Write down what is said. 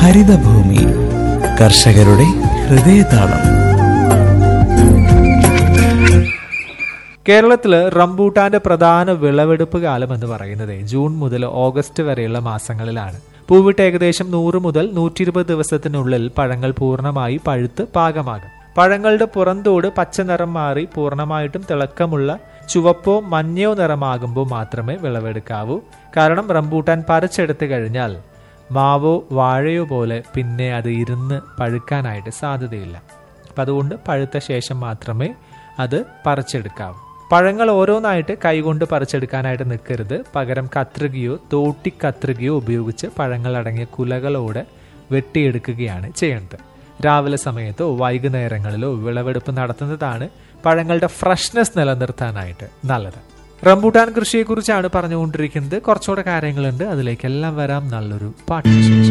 ഹരിതഭൂമി കർഷകരുടെ ഹൃദയതാളം കേരളത്തില് റംബൂട്ടാന്റെ പ്രധാന വിളവെടുപ്പ് കാലം എന്ന് പറയുന്നത് ജൂൺ മുതൽ ഓഗസ്റ്റ് വരെയുള്ള മാസങ്ങളിലാണ് പൂവിട്ട് ഏകദേശം നൂറ് മുതൽ നൂറ്റി ഇരുപത് ദിവസത്തിനുള്ളിൽ പഴങ്ങൾ പൂർണ്ണമായി പഴുത്ത് പാകമാകും പഴങ്ങളുടെ പുറന്തോട് പച്ച നിറം മാറി പൂർണ്ണമായിട്ടും തിളക്കമുള്ള ചുവപ്പോ മഞ്ഞയോ നിറമാകുമ്പോൾ മാത്രമേ വിളവെടുക്കാവൂ കാരണം റംബൂട്ടാൻ പറിച്ചെടുത്തു കഴിഞ്ഞാൽ മാവോ വാഴയോ പോലെ പിന്നെ അത് ഇരുന്ന് പഴുക്കാനായിട്ട് സാധ്യതയില്ല അപ്പം അതുകൊണ്ട് പഴുത്ത ശേഷം മാത്രമേ അത് പറിച്ചെടുക്കാവൂ പഴങ്ങൾ ഓരോന്നായിട്ട് കൈകൊണ്ട് പറിച്ചെടുക്കാനായിട്ട് നിൽക്കരുത് പകരം കത്രികയോ തോട്ടി കത്രികയോ ഉപയോഗിച്ച് പഴങ്ങൾ അടങ്ങിയ കുലകളോടെ വെട്ടിയെടുക്കുകയാണ് ചെയ്യേണ്ടത് രാവിലെ സമയത്തോ വൈകുന്നേരങ്ങളിലോ വിളവെടുപ്പ് നടത്തുന്നതാണ് പഴങ്ങളുടെ ഫ്രഷ്നെസ് നിലനിർത്താനായിട്ട് നല്ലത് റംബൂട്ടാൻ കൃഷിയെക്കുറിച്ചാണ് പറഞ്ഞുകൊണ്ടിരിക്കുന്നത് കുറച്ചുകൂടെ കാര്യങ്ങളുണ്ട് അതിലേക്കെല്ലാം വരാം നല്ലൊരു പാട്ടിന് ശേഷം